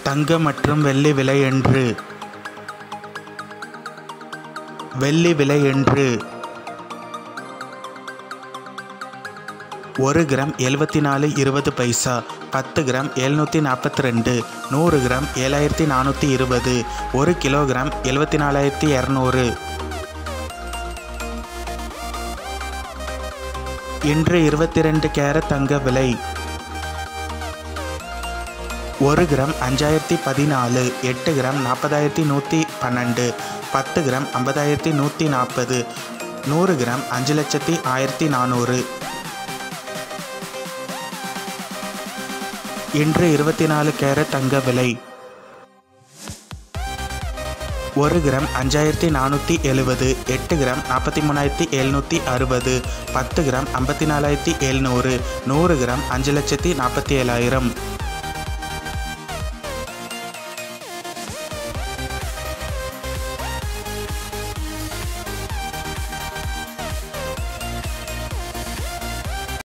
தங்கம் மற்றும் வெள்ளி விலை என்று வெள்ளி விலை என்று ஒரு கிராம் எழுபத்தி நாலு இருபது பைசா பத்து கிராம் எழுநூற்றி நாற்பத்தி ரெண்டு நூறு கிராம் ஏழாயிரத்தி நானூற்றி இருபது ஒரு கிலோகிராம் எழுபத்தி நாலாயிரத்தி இரநூறு இன்று இருபத்தி ரெண்டு கேரட் தங்க விலை ஒரு கிராம் அஞ்சாயிரத்தி பதினாலு எட்டு கிராம் நாற்பதாயிரத்தி நூற்றி பன்னெண்டு பத்து கிராம் ஐம்பதாயிரத்தி நூற்றி நாற்பது நூறு கிராம் அஞ்சு லட்சத்தி ஆயிரத்தி நானூறு இன்று இருபத்தி நாலு கேரட் தங்க விலை ஒரு கிராம் அஞ்சாயிரத்தி நானூற்றி எழுபது எட்டு கிராம் நாற்பத்தி மூணாயிரத்தி எழுநூற்றி அறுபது பத்து கிராம் ஐம்பத்தி நாலாயிரத்தி எழுநூறு நூறு கிராம் அஞ்சு லட்சத்தி நாற்பத்தி ஏழாயிரம்